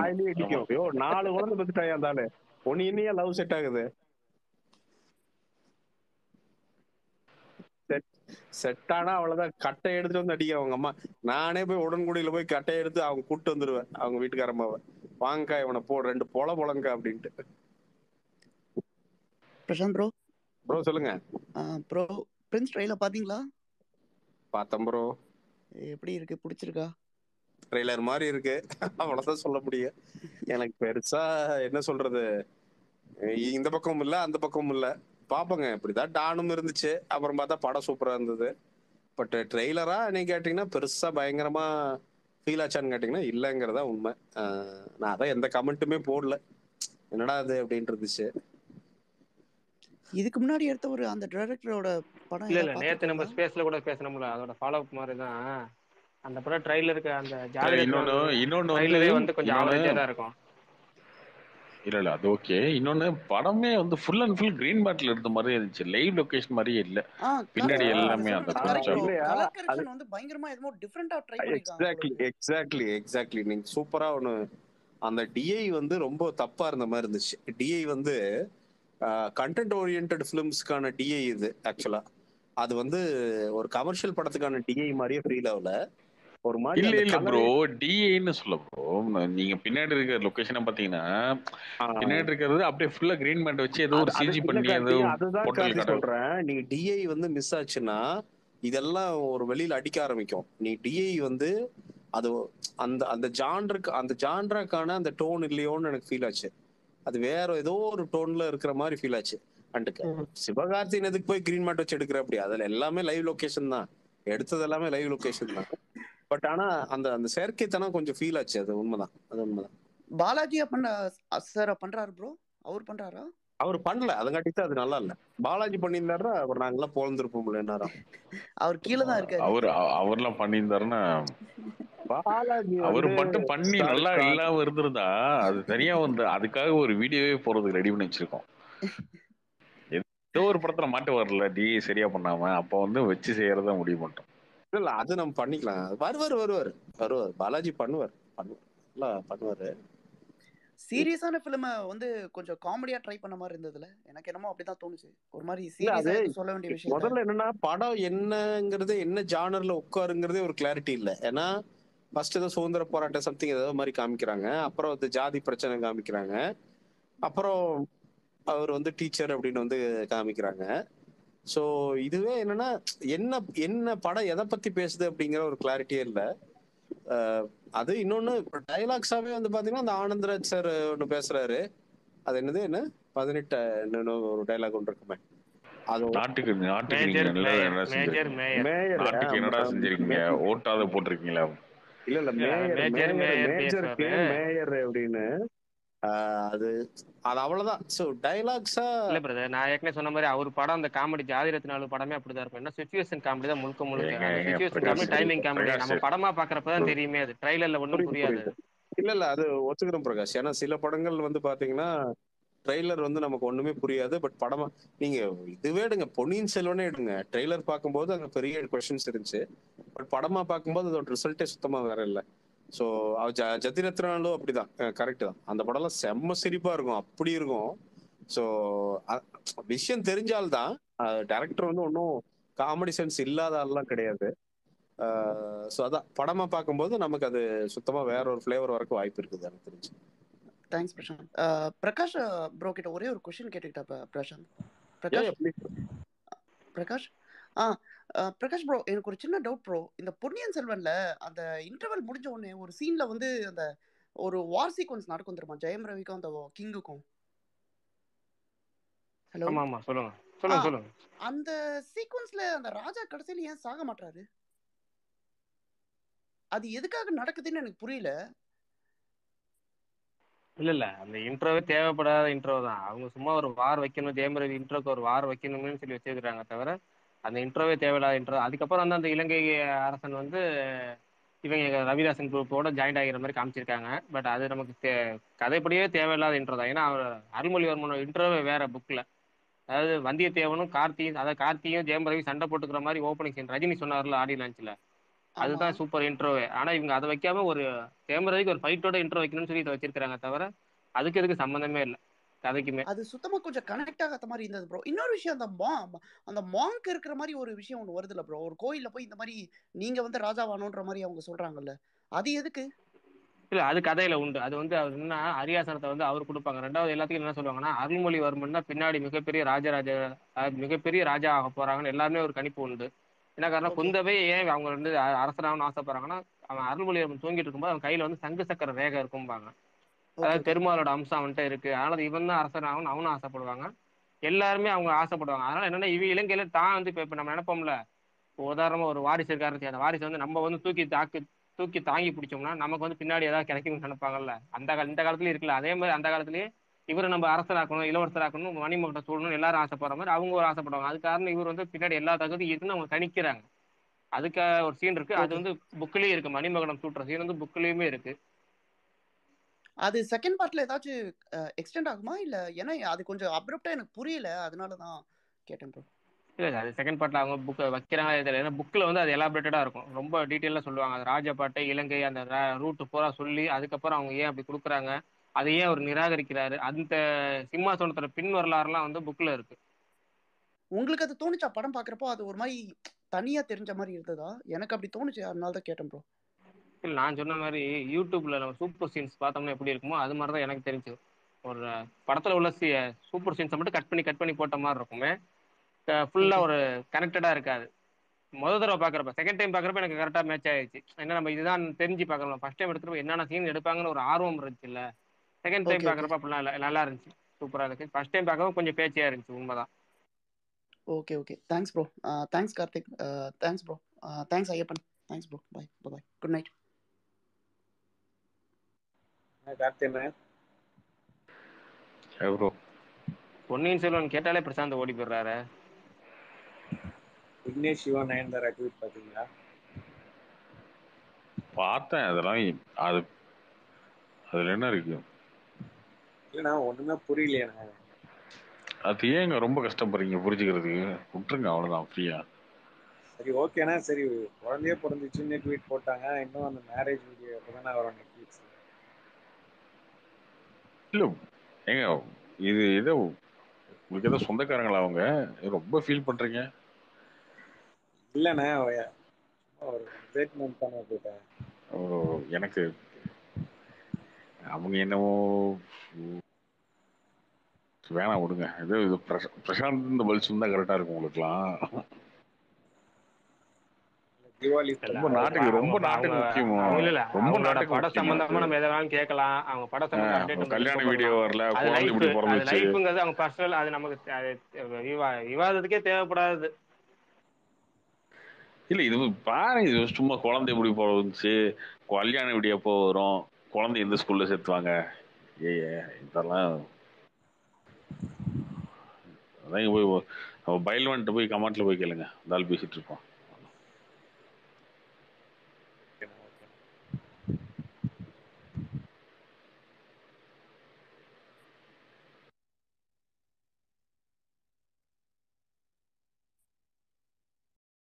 வாயிலே இடிக்கும் ஐயோ நாலு குழந்தை பெத்துட்டாயா அந்த ஆளு ஒன்னு இன்னையா லவ் செட் ஆகுது செட் ஆனா அவ்வளவுதான் கட்டை எடுத்துட்டு வந்து அடிக்க அவங்க அம்மா நானே போய் உடன்குடியில போய் கட்டையை எடுத்து அவங்க கூட்டு வந்துருவேன் அவங்க வீட்டுக்காரம்மாவை வாங்கக்கா இவனை போ ரெண்டு பொல பொலங்கா அப்படின்ட்டு பிரசாந்த் ப்ரோ ப்ரோ சொல்லுங்க ப்ரோ பிரின்ஸ் ட்ரெயில பாத்தீங்களா பார்த்தேன் ப்ரோ எப்படி இருக்கு பிடிச்சிருக்கா ட்ரெய்லர் மாதிரி இருக்கு அவ்வளவுதான் சொல்ல முடியும் எனக்கு பெருசா என்ன சொல்றது இந்த பக்கமும் இல்ல அந்த பக்கமும் இல்ல பாப்போங்க இப்படிதான் டானும் இருந்துச்சு அப்புறம் பார்த்தா படம் சூப்பரா இருந்தது பட் ட்ரெய்லரா நீங்க கேட்டீங்கன்னா பெருசா பயங்கரமா ஃபீல் ஆச்சான்னு கேட்டீங்கன்னா இல்லைங்கிறதா உண்மை ஆஹ் நான் அதான் எந்த கமெண்ட்டுமே போடல என்னடா அது அப்படின்ட்டு இருந்துச்சு இதுக்கு முன்னாடி எடுத்த ஒரு அந்த டைரக்டரோட படம் இல்ல ஏதாவது இல்ல நேத்து நம்ம பார்த்திருக்கீங்களா? ஸ்பேஸ்ல கூட பேசணும்ல அதோட ஃபாலோ அப் மாதிரி தான் அந்த படம் ட்ரைலருக்கு அந்த இன்னொன்னு ஜாதி இன்னொன்னு ட்ரைலரே வந்து வந்து கொஞ்சம் இன்னொன்னு ஆவரேஜா தான் இருக்கும் இல்ல இல்ல அது ஓகே இன்னொன்னு படமே வந்து ஃபுல் அண்ட் ஃபுல் கிரீன் மேட்ல எடுத்த மாதிரி இருந்துச்சு லைவ் லொகேஷன் மாதிரியே இல்ல ஆ, பின்னாடி correct. எல்லாமே நீங்க அந்த சொல்றது correct கொஞ்சம் bro. இல்லையா? Colour அது- correction வந்து பயங்கரமா என்னமோ different-ஆ try பண்ணிருக்காங்க எக்ஸாக்ட்லி போல இருக்கு. எக்ஸாக்ட்லி எக்ஸாக்ட்லி நீங்க சூப்பரா ஒண்ணு அந்த டிஐ வந்து ரொம்ப தப்பா இருந்த மாதிரி இருந்துச்சு டிஐ வந்து கண்டென்ட் ஓரியன்ட் ஃபிலிம்ஸ்க்கான டிஐ இது ஆக்சுவலா அது வந்து ஒரு கமர்ஷியல் படத்துக்கான டிஐ மாதிரியே ஃபீல் ஆகல ஒரு மாதிரி இல்ல அந்த இல்ல colour- ப்ரோ டிஏன்னு சொல்ல ப்ரோ நீங்க பின்னாடி இருக்கிற லொகேஷனை பாத்தீங்கன்னா ஆ. பின்னாடி இருக்கிறது அப்படியே ஃபுல்லா கிரீன் மேட் வச்சு ஏதோ ஒரு அது- அது சிஜி இல்ல பண்ணி கார்த்தி, ஏதோ அதுதான் பொட்டல் கார்த்தி கடை சொல்றேன் நீ டிஐ வந்து மிஸ் ஆச்சுன்னா இதெல்லாம் ஒரு வெளியில அடிக்க ஆரம்பிக்கும் நீ டிஐ வந்து அது அந்த அந்த ஜான்ருக்கு அந்த ஜான்ராக்கான அந்த டோன் இல்லையோன்னு எனக்கு ஃபீல் ஆச்சு அது வேற ஏதோ ஒரு டோன்ல இருக்கிற மாதிரி ஃபீல் ஆச்சு அண்ட் சிவகார்த்தின் எதுக்கு போய் கிரீன் மேட் வச்சு எடுக்கிற அப்படி அதுல எல்லாமே லைவ் லொகேஷன் தான் எடுத்தது எல்லாமே லைவ் லொகேஷன் தான் பட் ஆனா அந்த அந்த செயற்கைத்தனம் கொஞ்சம் ஃபீல் ஆச்சு அது உண்மைதான் அது உண்மைதான் பாலாஜியா பண்ண சார் பண்றாரு ப்ரோ அவர் பண்றாரா அவர் பண்ணல அதங்காட்டி தான் அது நல்லா இல்ல பாலாஜி பண்ணியிருந்தாருன்னா அவர் நாங்கெல்லாம் போலந்திருப்போம்ல நேரம் அவர் கீழே தான் இருக்காரு அவர் அ- அவர்லாம் பண்ணியிருந்தாருன்னா பாலாஜி அவர் வந்து மட்டும் பண்ணி Star நல்லா Star- இல்லாம இருந்திருந்தா அது தனியா வந்து அதுக்காக ஒரு வீடியோவே போறதுக்கு ரெடி பண்ணி வச்சிருக்கோம் ஏதோ ஒரு படத்துல மாட்டு வரல டி சரியா பண்ணாம அப்ப வந்து வச்சு செய்யறதா முடிவு பண்ணிட்டோம் இல்ல இல்ல அது நம்ம பண்ணிக்கலாம் வருவார் வருவார் வருவார் பாலாஜி பண்ணுவார் பண்ணுவார் நல்லா பண்ணுவாரு சீரியஸான பிலிம வந்து கொஞ்சம் காமெடியா ட்ரை பண்ண மாதிரி இருந்ததுல எனக்கு என்னமோ அப்படிதான் தோணுச்சு ஒரு மாதிரி இல்ல, அது சீரியஸா சொல்ல வேண்டிய விஷயம் இல்ல. முதல்ல என்னன்னா படம் என்னங்கிறது என்ன ஜானர்ல உட்காருங்கிறதே ஒரு கிளாரிட்டி இல்ல ஏன்னா ஃபர்ஸ்ட் ஏதோ சுதந்திர போராட்டம் சம்திங் ஏதோ மாதிரி காமிக்கிறாங்க அப்புறம் வந்து ஜாதி பிரச்சனை காமிக்கிறாங்க அப்புறம் அவர் வந்து டீச்சர் அப்படின்னு வந்து காமிக்கிறாங்க ஸோ இதுவே என்னன்னா என்ன என்ன படம் எதை பத்தி பேசுது அப்படிங்கிற ஒரு கிளாரிட்டியே இல்ல அஹ் அது இன்னொன்னு டைலாக்ஸாவே வந்து பாத்தீங்கன்னா அந்த ஆனந்தராஜ் சார் ஒன்று பேசுறாரு அது என்னது என்ன பதினெட்டு இன்னொன்னு ஒரு டைலாக் ஒன்று இருக்குமே அது நாட்டுக்கு நாட்டுக்கு நீங்க மேஜர் நல்லா மேயர் என்ன மேஜர் செஞ்சிருக்கீங்க மேயர் மேயர் நாட்டுக்கு என்னடா செஞ்சிருக்கீங்க ஓட்டாத போட்டிருக்கீங்களா இல்ல இல்ல இல்ல, மேயர் மேஜர் மேயர் மேயர் மேஜருக்கு பேசுவாரு. மேயர் அப்படின்னு ஆஹ் அது அது அவ்வளவுதான் சோ டைலாக்ஸா இல்ல பிரதர் நான் ஏற்கனவே சொன்ன மாதிரி அவர் படம் அந்த காமெடி ஜாதி ரத்னாலு படமே அப்படிதான் இருக்கும் என்ன சுச்சுவேஷன் காமெடி தான் முழுக்க முழுக்க ஏங்க, அந்த ஏங்க, situation Prakash comedy timing comedy Prakash நம்ம படமா பாக்குறப்பதான் தெரியுமே அது ட்ரைலர்ல ஒண்ணும் புரியுது, புரியாது புரியுது. இல்ல இல்ல அது ஒத்துக்கிறோம் பிரகாஷ் ஏன்னா சில படங்கள் வந்து பாத்தீங்கன்னா ட்ரெய்லர் வந்து நமக்கு ஒண்ணுமே புரியாது பட் படமா நீங்க இதுவே எடுங்க பொன்னியின் செல்வனே எடுங்க ட்ரெய்லர் பார்க்கும்போது அங்க பெரிய கொஸ்டின்ஸ் இருந்துச்சு பட் படமா பார்க்கும்போது அதோட ரிசல்ட்டே சுத்தமா வேற இல்ல சோ ஜதிரத்னாலும் அப்படிதான் கரெக்ட் தான் அந்த படம்லாம் செம்ம சிரிப்பா இருக்கும் அப்படி இருக்கும் சோ விஷயம் தெரிஞ்சால்தான் டேரக்டர் வந்து ஒன்றும் காமெடி சென்ஸ் இல்லாத ஆள்லாம் கிடையாது ஸோ அதான் படமா பார்க்கும்போது நமக்கு அது சுத்தமா வேற ஒரு ஃபிளேவர் வரக்கு வாய்ப்பு இருக்குது எனக்கு தெரிஞ்சு தேங்க்ஸ் பிரசாந்த் அஹ், பிரகாஷ் ப்ரோ கிட்ட ஒரே ஒரு கொஸ்டின் கேட்டுக்கிட்டா ப- Prashanth Yeah, Prakash yeah, please. Prakash ஆ அஹ், பிரகாஷ் ப்ரோ எனக்கு ஒரு சின்ன டவுட் ப்ரோ இந்த பொன்னியின் செல்வன்ல அந்த இன்டர்வல் முடிஞ்ச உடனே ஒரு சீன்ல வந்து அந்த ஒரு வார் சீக்வன்ஸ் நடக்கும் தெரியுமா ஜெயம் ரவிக்கும் அந்த கிங்குக்கும் ஹலோ ஆமா ஆமா சொல்லுங்க சொல்லுங்க ஆ. சொல்லுங்க அந்த சீக்வன்ஸ்ல அந்த ராஜா கடைசியில ஏன் சாக மாட்டாரு அது எதுக்காக நடக்குதுன்னு எனக்கு புரியல இல்ல இல்ல அந்த இன்ட்ரோவே தேவைப்படாத இன்ட்ரோ தான் அவங்க சும்மா ஒரு வார் வைக்கணும் ஜெயம் ரவி இன்ட்ரோக்கு ஒரு வார் வைக்கணும்னு சொல்லி வச்சிருக்காங்க தவிர அந்த இன்ட்ரோவே தேவையில்லாத இன்ட்ரோ அதுக்கப்புறம் வந்து அந்த இலங்கை அரசன் வந்து இவங்க ரவிதாசன் குரூப்போட ஜாயிண்ட் ஆகிற மாதிரி காமிச்சிருக்காங்க பட் அது நமக்கு தே- கதைப்படியே தேவையில்லாத இன்ட்ரோ தான் ஏன்னா அவர் அருள்மொழிவர்மனோட இன்ட்ரோவே வேற புக்ல அதாவது வந்தியத்தேவனும் கார்த்தியும் அதாவது கார்த்தியும் ஜெயம் ரவி சண்டை போட்டுக்கிற மாதிரி ஓப்பனிங் சீன் ரஜினி சொன்னார்ல ஆடி லான்ச்ல ஆமா அதுதான் சூப்பர் இன்ட்ரோவே ஆனா இவங்க அதை வைக்காம ஒரு கேமராவுக்கு ஒரு ஃபைட்டோட இன்ட்ரோ வைக்கணும்னு சொல்லி இதை வச்சிருக்காங்க தவிர அதுக்கு எதுக்கு சம்மந்தமே இல்லை கதைக்குமே அது சுத்தமா கொஞ்சம் கனெக்ட் ஆகாத மாதிரி இருந்தது ப்ரோ இன்னொரு விஷயம் அந்த மா அந்த மாங்க் இருக்கிற மாதிரி ஒரு விஷயம் ஒன்று வருதுல்ல ப்ரோ ஒரு கோயில்ல போய் இந்த மாதிரி நீங்க வந்து ராஜாவானோன்ற மாதிரி அவங்க சொல்றாங்கல்ல அது எதுக்கு இல்ல அது கதையில உண்டு அது வந்து அவர் என்ன அரியாசனத்தை வந்து அவர் கொடுப்பாங்க ரெண்டாவது எல்லாத்துக்கும் என்ன சொல்லுவாங்கன்னா அருள்மொழிவர்மன் தான் பின்னாடி மிகப்பெரிய ராஜராஜ அஹ் மிகப்பெரிய ராஜா ஆக போறாங்கன்னு எல்லாருமே ஒரு கணிப்பு உண்டு என்ன காரணம் ஓகே குந்தவை ஏன் அவங்க வந்து அ- அரசனாகணும்னு ஆசைப்படுறாங்கன்னா அவன் அருள்மொழிவர்மன் தூங்கிட்டு இருக்கும்போது அவன் கையில வந்து சங்கு சக்கர ரேகை இருக்கும்பாங்க ஓகே அதாவது ஓகே பெருமாளோட அம்சம் அவன்கிட்ட இருக்கு அதனால இவன் தான் அரசனாகணும் அவனும் ஆசைப்படுவாங்க எல்லாருமே அவங்க ஆசைப்படுவாங்க அதனால என்னன்னா இவ இலங்கையில தான் வந்து இப்ப இப்ப நம்ம நினைப்போம்ல இப்போ உதாரணமா ஒரு வாரிசு இருக்காருன்னு அந்த வாரிசு வந்து நம்ம வந்து தூக்கி தாக்கு தூக்கி தாங்கி பிடிச்சோம்னா நமக்கு வந்து பின்னாடி ஏதாவது கிடைக்கும்னு நினைப்பாங்கல்ல அந்த கால இந்த காலத்துலயும் இருக்குல்ல அதே மாதிரி அந்த காலத்திலேயே இவரை நம்ம அரசராக்கணும் இளவரசராக்கணும் மணிமகட்ட சூழணும் எல்லாரும் ஆசைப்படுற மாதிரி அவங்க ஒரு ஆசைப்படுவாங்க அது காரணம் இவர் வந்து பின்னாடி எல்லா தகுதி இருக்குன்னு அவங்க கணிக்கிறாங்க அதுக்கு ஒரு சீன் இருக்கு அது ஓகே வந்து புக்லயும் இருக்கு மணிமகடம் சூட்டுற சீன் வந்து புக்லயுமே இருக்கு அது செகண்ட் பார்ட்ல ஏதாச்சும் எக்ஸ்டெண்ட் ஆகுமா இல்ல ஏன்னா அது கொஞ்சம் அப்ரப்டா எனக்கு புரியல அதனால தான் கேட்டேன் ப்ரோ இல்ல இல்ல, அது செகண்ட் பார்ட்ல அவங்க புக் வைக்கிறாங்க தெரியல ஏன்னா புக்ல வந்து அது எலாபரேட்டடா இருக்கும் ரொம்ப டீட்டெயிலா சொல்லுவாங்க அது ராஜபாட்டை இலங்கை அந்த ரூட் பூரா சொல்லி அதுக்கப்புறம் அவங்க ஏன் அப்படி கொடுக்குறாங்க அதை ஏன் அவர் நிராகரிக்கிறாரு அந்த சிம்மாசனத்தோட பின் வரலாறுலாம் வந்து புக்ல இருக்கு உங்களுக்கு அது தோணுச்சா படம் பாக்குறப்போ அது ஒரு மாதிரி தனியா தெரிஞ்ச மாதிரி இருந்ததா எனக்கு அப்படி தோணுச்சு அதனால தான் கேட்டேன் ப்ரோ இல்ல நான் சொன்ன மாதிரி யூடியூப்ல நம்ம சூப்பர் சீன்ஸ் பார்த்தோம்னா எப்படி இருக்குமோ அது மாதிரி தான் எனக்கு தெரிஞ்சு ஒரு படத்துல உள்ள சூப்பர் சீன்ஸை மட்டும் கட் பண்ணி கட் பண்ணி போட்ட மாதிரி இருக்குமே ஃபுல்லா ஓகே ஒரு கனெக்டடா இருக்காது முதல் தடவை பாக்குறப்ப செகண்ட் டைம் பாக்குறப்ப எனக்கு கரெக்டா மேட்ச் ஆயிடுச்சு என்ன நம்ம இதுதான் தெரிஞ்சு பார்க்கலாம் ஃபர்ஸ்ட் டைம் எடுத்துட்டு என்னென்ன சீன் எடுப்பாங்கன்னு ஒரு ஆர்வம் இருந்துச்சு இல்ல செகண்ட் டைம் ஓகே ஓகே பாக்குறப்ப அப்படிலாம் இல்ல நல்லா இருந்துச்சு சூப்பரா இருக்கு ஃபர்ஸ்ட் டைம் பார்க்கவும் கொஞ்சம் பேச்சியா இருந்துச்சு உண்மைதான் okay okay thanks bro thanks Karthik thanks bro thanks Ayyappan thanks bro bye bye good night கார்த்தியண்ணே ப்ரோ பொன்னியின் செல்வன் கேட்டாலே பிரசாந்த் ஓடி போயிடுறாரு விக்னேஷ் சிவா நயன்தாரா ட்வீட் பாத்தீங்களா பார்த்தேன் அதெல்லாம் அது அதுல என்ன இருக்கு இல்லண்ணா ஒண்ணுமே புரியலையாண்ணே அது ஏங்க ரொம்ப கஷ்டப்படுறீங்க புரிஞ்சுக்கிறதுக்கு விட்டுருங்க அவ்வளவுதான் ஃப்ரீயா சரி ஓகேண்ணா சரி குழந்தையே பிறந்துச்சுன்னு ட்வீட் போட்டாங்க இன்னும் அந்த மேரேஜ் வீடியோ எப்பதானே வரும் நெட்ஃபிளிக்ஸ் இல்ல ஏங்க இது ஏதோ உங்களுக்கு ஏதோ சொந்தக்காரங்களா அவங்க ரொம்ப ஃபீல் பண்றீங்க இல்லண்ணே சும்மா ஒரு ஸ்டேட்மெண்ட் தானே போட்டேன் ஓ, எனக்கு அவங்க என்னவோ வேணாம் விடுங்க ஏதோ இது பிரச- பிரசாந்த் இந்த பதில் சொன்னா கரெக்டா இருக்கும் உங்களுக்குலாம் தீபாவளி இல்ல ரொம்ப அவங்க நாட்டுக்கு ப- ரொம்ப அவங்க நாட்டுக்கு அவங்க முக்கியமோ அவங்க இல்ல இல்ல ரொம்ப அவங்களோட நாட்டுக்கு பட முக்கியமா சம்பந்தமா அது நம்ம எதை வேணாலும் கேட்கலாம் அவங்க பட சம்பந்த ஆஹ், அப்டேட் ஒரு நம்ம கல்யாண விருப்பப்படலாம் வீடியோ வரல அது குழந்தை லைஃப் இப்படி அது பிறந்துச்சு லைஃப்ங்கிறது அவங்க பர்சனல் அது நமக்கு தே- அது விவா விவாதத்துக்கே தேவைப்படாது இல்ல இது பாருங்க இது சும்மா குழந்தை எப்படி பிறந்துச்சு கல்யாண வீடியோ எப்போ வரும் குழந்தை எந்த ஸ்கூல்ல சேர்த்துவாங்க ஏ இதெல்லாம் அதான் இங்க போய் நம்ம பயில்வான்ட்டு போய் கமெண்ட்ல போய் கேளுங்க இந்த ஆள் பேசிட்டு இருக்கோம்